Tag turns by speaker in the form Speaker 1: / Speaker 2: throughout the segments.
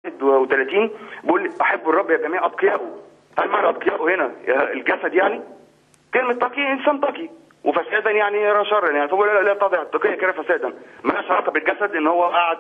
Speaker 1: 31 بيقول احب الرب يا جميع اتقياءه هل معنى اتقياءه هنا الجسد يعني؟ كلمه تقي انسان تقي وفسادا يعني شرا يعني فبقول لا, لا تضع التقيه كده فسادا مالهاش علاقه بالجسد ان هو قعد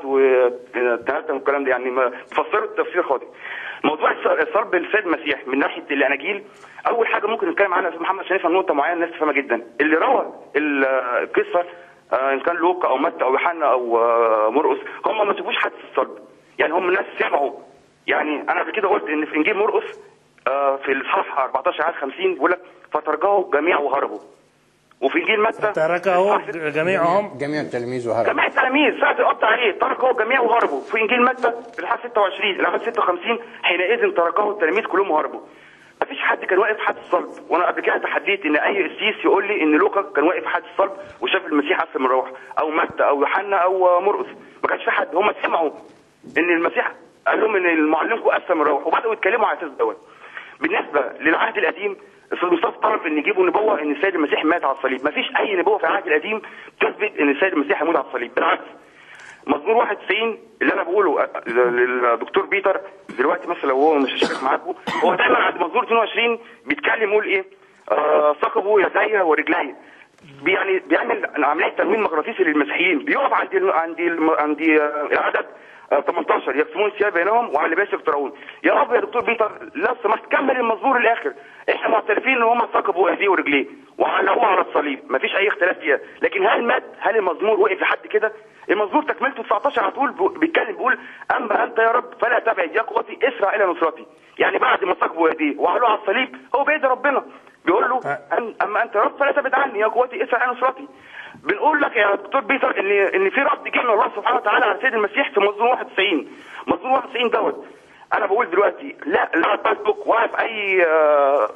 Speaker 1: وتهتم والكلام ده يعني ما فسروا تفسير خاطئ موضوع الص- صلب السيد المسيح من ناحيه الاناجيل اول حاجه ممكن نتكلم عنها في محمد شريف عن نقطه معينه الناس تفهمها جدا اللي روى ال- القصه آه، ان كان لوقا او متى او يوحنا او آه، مرقس هم ما سيبوش حد في الصلب يعني هم الناس سمعوا يعني انا قبل كده قلت ان في انجيل مرقس آه، في الاصحاح 14 عدد 50 بيقول لك فترجعوا جميع وهربوا وفي انجيل متى
Speaker 2: تركه جميعهم
Speaker 3: جميع التلاميذ وهربوا
Speaker 1: جميع التلاميذ ساعة القبض عليه تركه الجميع وهربوا في انجيل متى في الاصحاح 26 الاعداد 56 حينئذ تركه التلاميذ كلهم وهربوا مفيش حد كان واقف حد الصلب وانا قبل كده تحديت ان اي قسيس يقول لي ان لوقا كان واقف حد الصلب وشاف المسيح اسلم من روح او متى او يوحنا او مرقس ما كانش في حد هم سمعوا ان المسيح قال لهم ان معلمكم اسلم من روح وبداوا يتكلموا على اساس دوت بالنسبه للعهد القديم الاستاذ مصطفى طلب ان يجيبوا نبوه ان السيد المسيح مات على الصليب مفيش اي نبوه في العهد القديم تثبت ان السيد المسيح هيموت على الصليب بالعكس مزمور 91 اللي انا بقوله أ- للدكتور بيتر دلوقتي مثلا لو هو مش هشارك معاكم هو دايما عند مزمور 22 بيتكلم يقول ايه آه ثقبوا يدي ورجلي بي- يعني بيعمل عمليه تنويم مغناطيسي للمسيحيين بيقف عند ال- عند ال- عند آه، العدد آه، 18 يقسمون الثياب بينهم وعلى لباس يقترعون يا رب يا دكتور بيتر لو سمحت كمل المزمور الاخر احنا معترفين ان هم ثقبوا ايديه ورجليه وعلقوه على الصليب مفيش اي اختلاف فيها لكن هل مات هل المزمور وقف لحد كده المزمور تكملته 19 على طول بو- بيتكلم بيقول اما انت يا رب فلا تبعد يا قوتي اسرع الى نصرتي يعني بعد ما ثقبوا ايديه وعلقوه على الصليب هو بايد ربنا بيقول له أن- اما انت يا رب فلا تبعد عني يا قوتي اسرع الى نصرتي بنقول لك يا دكتور بيتر ان ان في رد جه من الله سبحانه وتعالى على سيد المسيح في مزمور 91 مزمور 91 دوت انا بقول دلوقتي لا لا فيسبوك ولا في اي آه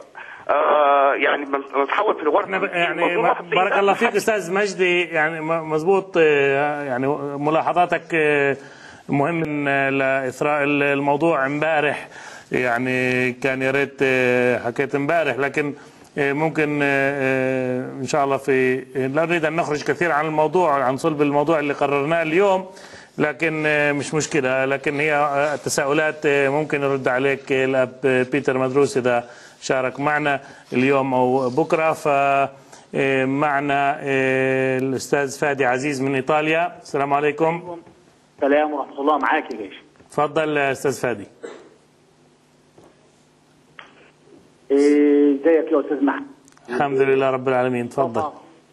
Speaker 1: آه يعني بنتحول في الغرب
Speaker 2: احنا ب- يعني ب- بارك الله فيك استاذ مجدي يعني م- مزبوط آه، يعني ملاحظاتك آه، مهم إن، آه، لاثراء ال- الموضوع امبارح يعني كان يا ريت آه، حكيت امبارح لكن آه، ممكن آه، آه، ان شاء الله في لا نريد ان نخرج كثير عن الموضوع عن صلب الموضوع اللي قررناه اليوم لكن آه، مش مشكله لكن هي آه، التساؤلات آه، ممكن يرد عليك الاب آه، بيتر مدروس اذا شارك معنا اليوم او بكره ف آه، معنا آه، الاستاذ فادي عزيز من ايطاليا السلام عليكم
Speaker 4: السلام ورحمة الله معاك يا باشا
Speaker 2: تفضل يا استاذ فادي
Speaker 4: إيه، ازيك يا استاذ محمد
Speaker 2: الحمد لله رب العالمين تفضل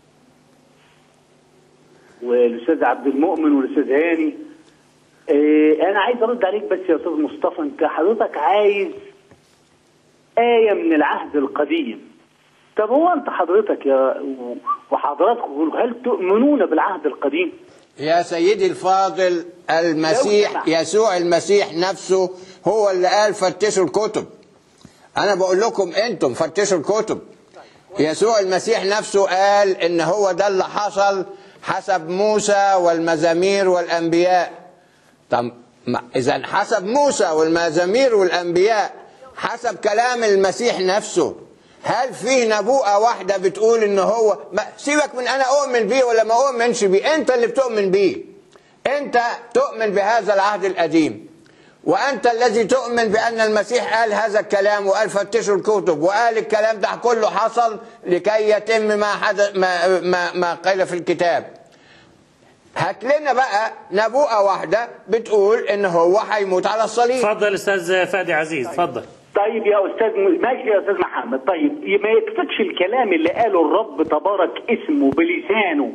Speaker 4: والاستاذ عبد المؤمن والاستاذ هاني إيه، انا عايز ارد عليك بس يا استاذ مصطفى انت حضرتك عايز آية من العهد القديم طب هو انت حضرتك يا وحضراتكم هل تؤمنون بالعهد القديم؟
Speaker 3: يا سيدي الفاضل المسيح
Speaker 4: سمحت.
Speaker 3: يسوع المسيح نفسه هو اللي قال فتشوا الكتب انا بقول لكم انتم فتشوا الكتب يسوع المسيح نفسه قال ان هو ده اللي حصل حسب موسى والمزامير والانبياء طب اذا حسب موسى والمزامير والانبياء حسب كلام المسيح نفسه هل في نبوءة واحدة بتقول ان هو ما سيبك من انا اؤمن بيه ولا ما اؤمنش بيه انت اللي بتؤمن بيه انت تؤمن بهذا العهد القديم وانت الذي تؤمن بان المسيح قال هذا الكلام وقال فتشوا الكتب وقال الكلام ده كله حصل لكي يتم ما حدث ما ما, ما قيل في الكتاب هات لنا بقى نبوءة واحدة بتقول ان هو هيموت على الصليب
Speaker 2: تفضل استاذ فادي عزيز تفضل
Speaker 4: طيب يا استاذ م- ماشي يا استاذ محمد طيب ما يكفيكش الكلام اللي قاله الرب تبارك اسمه بلسانه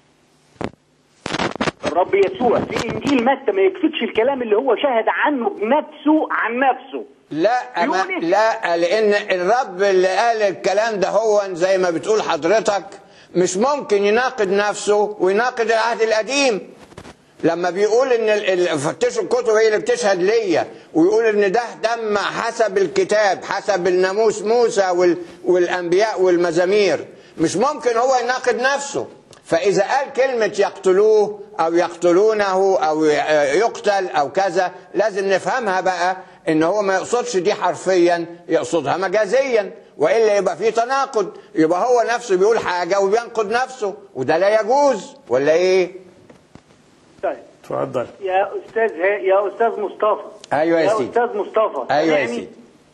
Speaker 4: الرب يسوع في انجيل متى ما يكفيكش الكلام اللي هو شهد عنه بنفسه عن نفسه
Speaker 3: لا أما
Speaker 4: يقول إيه؟
Speaker 3: لا لان الرب اللي قال الكلام ده هو زي ما بتقول حضرتك مش ممكن يناقض نفسه ويناقض العهد القديم لما بيقول ان ال- ال- فتشوا الكتب هي اللي بتشهد ليا ويقول ان ده تم حسب الكتاب حسب الناموس موسى وال والانبياء والمزامير مش ممكن هو يناقض نفسه فاذا قال كلمه يقتلوه او يقتلونه او ي- يقتل او كذا لازم نفهمها بقى ان هو ما يقصدش دي حرفيا يقصدها مجازيا والا يبقى في تناقض يبقى هو نفسه بيقول حاجه وبينقض نفسه وده لا يجوز ولا ايه
Speaker 4: طيب
Speaker 2: تفضل
Speaker 4: يا استاذ ها يا استاذ مصطفى
Speaker 3: ايوه يا
Speaker 4: يا
Speaker 3: سيدي
Speaker 4: استاذ مصطفى
Speaker 3: ايوه يا
Speaker 4: سامعني؟
Speaker 3: سيدي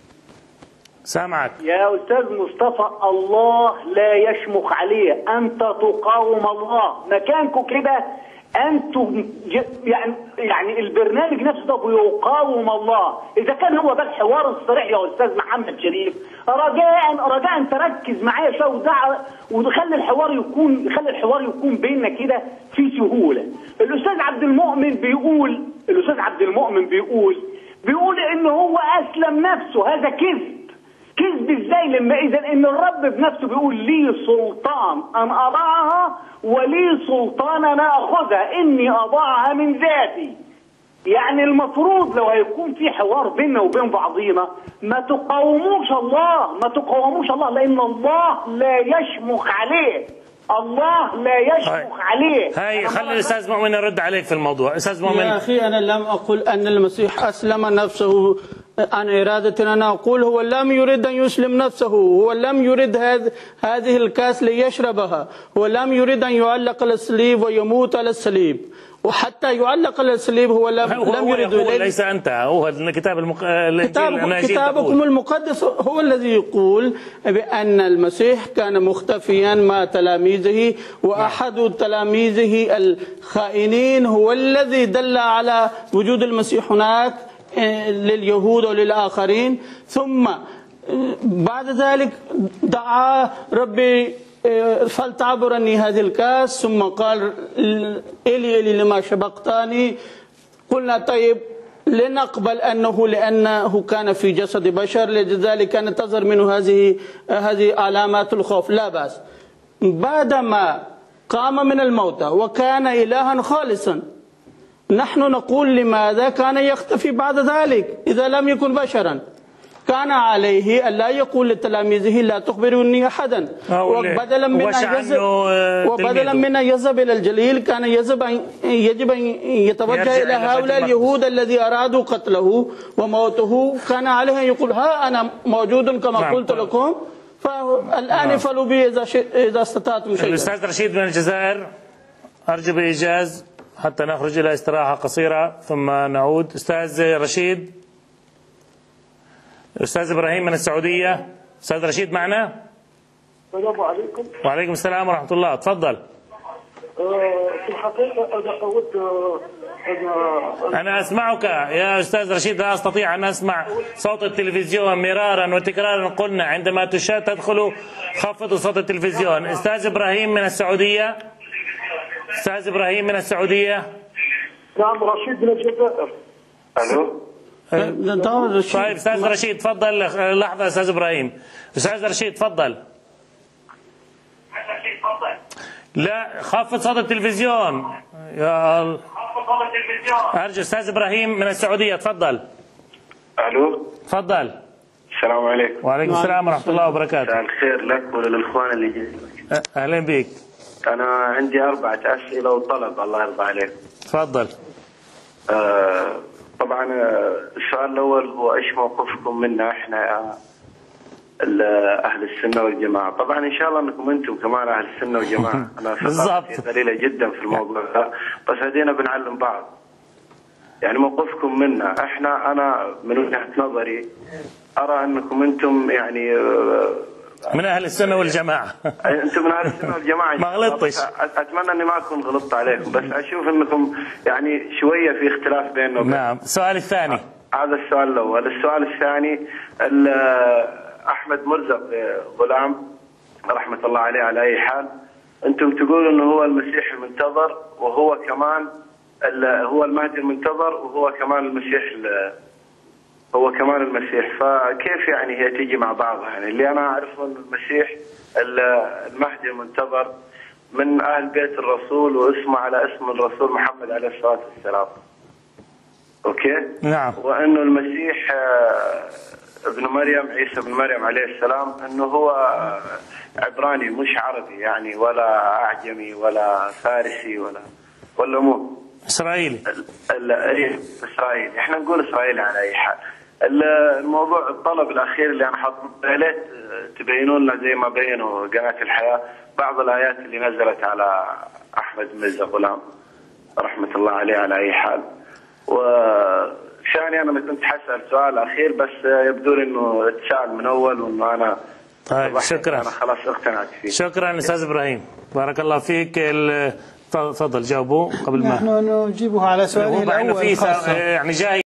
Speaker 2: سامعك
Speaker 4: يا استاذ مصطفى الله لا يشمخ عليه انت تقاوم الله مكانكم كده انتم ج- يعني يعني البرنامج نفسه ده بيقاوم الله اذا كان هو ده الحوار الصريح يا استاذ محمد شريف رجاء رجاء تركز معايا شويه ودع وخلي الحوار يكون خلي الحوار يكون بيننا كده في سهوله الاستاذ عبد المؤمن بيقول الاستاذ عبد المؤمن بيقول بيقول ان هو اسلم نفسه هذا كذب كذب ازاي لما اذا ان الرب بنفسه بيقول لي سلطان ان اضعها ولي سلطان ان اخذها اني اضعها من ذاتي يعني المفروض لو هيكون في حوار بيننا وبين بعضينا ما تقاوموش الله ما تقاوموش الله لان الله لا يشمخ عليه الله لا يشمخ عليه
Speaker 2: هاي
Speaker 4: أنا
Speaker 2: خلي
Speaker 4: مرة
Speaker 2: الاستاذ مؤمن يرد عليك في الموضوع استاذ
Speaker 5: يا
Speaker 2: مؤمن
Speaker 5: أخي أنا لم أقل أن المسيح أسلم نفسه عن إرادة أنا أقول هو لم يريد أن يسلم نفسه هو لم يريد هذ هذه الكاس ليشربها هو لم يريد أن يعلق على الصليب ويموت على الصليب وحتى يعلق على الصليب هو لم,
Speaker 2: هو
Speaker 5: لم
Speaker 2: هو
Speaker 5: يريد
Speaker 2: يقول
Speaker 5: إليه.
Speaker 2: ليس انت هو الكتاب المق... الإنجيل
Speaker 5: كتاب
Speaker 2: الأناجيل
Speaker 5: كتابكم
Speaker 2: تقول.
Speaker 5: المقدس هو الذي يقول بأن المسيح كان مختفيا مع تلاميذه وأحد تلاميذه الخائنين هو الذي دل على وجود المسيح هناك آه، لليهود وللآخرين ثم آه، بعد ذلك دعا ربي آه، فلتعبرني هذه الكاس ثم قال إلي إلي لما شبقتني قلنا طيب لنقبل انه لانه كان في جسد بشر لذلك كانت تظهر منه هذه هذه علامات الخوف لا باس بعدما قام من الموتى وكان الها خالصا نحن نقول لماذا كان يختفي بعد ذلك اذا لم يكن بشرا كان عليه الا يقول لتلاميذه لا تخبروني احدا
Speaker 2: أو ل-
Speaker 5: وبدلا من
Speaker 2: وبش
Speaker 5: ان يذهب
Speaker 2: عنه، آه،
Speaker 5: وبدلا
Speaker 2: تلميذه.
Speaker 5: من ان يذهب الى الجليل كان يذهب أن- يجب ان يتوجه
Speaker 2: يرجع
Speaker 5: الى
Speaker 2: إلى بيت
Speaker 5: هؤلاء
Speaker 2: المقدس.
Speaker 5: اليهود الذي ارادوا قتله وموته كان عليه ان يقول ها انا موجود كما
Speaker 2: نعم.
Speaker 5: قلت لكم فالان افعلوا بي اذا شئ- اذا استطعتم شيئا
Speaker 2: الاستاذ رشيد من الجزائر ارجو بايجاز حتى نخرج الى استراحه قصيره ثم نعود استاذ رشيد استاذ ابراهيم من السعوديه استاذ رشيد معنا
Speaker 6: السلام عليكم
Speaker 2: وعليكم السلام ورحمه الله تفضل
Speaker 6: آه، في الحقيقة أنا أود آه، أنا
Speaker 2: انا اسمعك يا استاذ رشيد لا استطيع ان اسمع صوت التلفزيون مرارا وتكرارا قلنا عندما تشاء تدخلوا خفضوا صوت التلفزيون استاذ ابراهيم من السعوديه استاذ ابراهيم من السعوديه
Speaker 6: نعم رشيد من الجزائر
Speaker 1: الو
Speaker 5: طبعاً الشيء-
Speaker 2: طيب استاذ رشيد تفضل لحظه استاذ ابراهيم استاذ رشيد تفضل لا خفض صوت التلفزيون يا ال- ارجو استاذ ابراهيم من السعوديه تفضل
Speaker 1: الو
Speaker 2: تفضل
Speaker 1: السلام عليكم
Speaker 2: وعليكم السلام ورحمه الله وبركاته
Speaker 1: مساء الخير لك وللاخوان اللي جايين
Speaker 2: أ- اهلا بك
Speaker 1: انا عندي اربعه اسئله وطلب الله يرضى عليك
Speaker 2: تفضل
Speaker 1: آه، طبعا آه، السؤال الاول هو ايش موقفكم منا احنا يا ال- اهل السنه والجماعه طبعا ان شاء الله انكم انتم كمان اهل السنه والجماعه انا
Speaker 2: بالضبط.
Speaker 1: ثقافتي قليله جدا في الموضوع ده بس هدينا بنعلم بعض يعني موقفكم منا احنا انا من وجهه نظري ارى انكم انتم يعني آه،
Speaker 2: من اهل السنه والجماعه
Speaker 1: انتم من اهل السنه والجماعه
Speaker 2: ما غلطتش.
Speaker 1: أ- اتمنى اني ما اكون غلطت عليكم بس اشوف انكم يعني شويه في اختلاف بيننا وبين
Speaker 2: نعم السؤال الثاني
Speaker 1: هذا السؤال الاول، السؤال الثاني ال- احمد مرزق غلام رحمه الله عليه على اي حال انتم تقولوا انه هو المسيح المنتظر وهو كمان ال- هو المهدي المنتظر وهو كمان المسيح ال- هو كمان المسيح فكيف يعني هي تيجي مع بعضها يعني اللي انا اعرفه ان المسيح ال- المهدي المنتظر من اهل بيت الرسول واسمه على اسم الرسول محمد عليه الصلاه والسلام. اوكي؟
Speaker 2: نعم
Speaker 1: وانه المسيح آه، ابن مريم عيسى ابن مريم عليه السلام انه هو آه، عبراني مش عربي يعني ولا اعجمي ولا فارسي ولا ولا مو
Speaker 2: اسرائيلي
Speaker 1: ال- ال- إيه، اسرائيلي احنا نقول اسرائيلي على اي حال ال- الموضوع الطلب الاخير اللي انا حاطه يا ليت تبينوا لنا زي ما بينوا قناه الحياه بعض الايات اللي نزلت على احمد مرزا غلام
Speaker 7: رحمة الله عليه على أي حال وثاني أنا كنت حسأل سؤال أخير بس يبدو لي إنه اتسأل من أول وإنه أنا
Speaker 2: طيب
Speaker 7: وضحت
Speaker 2: شكرا
Speaker 7: أنا خلاص اقتنعت فيه
Speaker 2: شكرا استاذ ابراهيم بارك الله فيك ال- تفضل جاوبوا قبل ما
Speaker 8: نحن نجيبه على سؤاله
Speaker 2: هو مع انه
Speaker 8: الأول
Speaker 2: في
Speaker 8: خاصة
Speaker 2: يعني جاي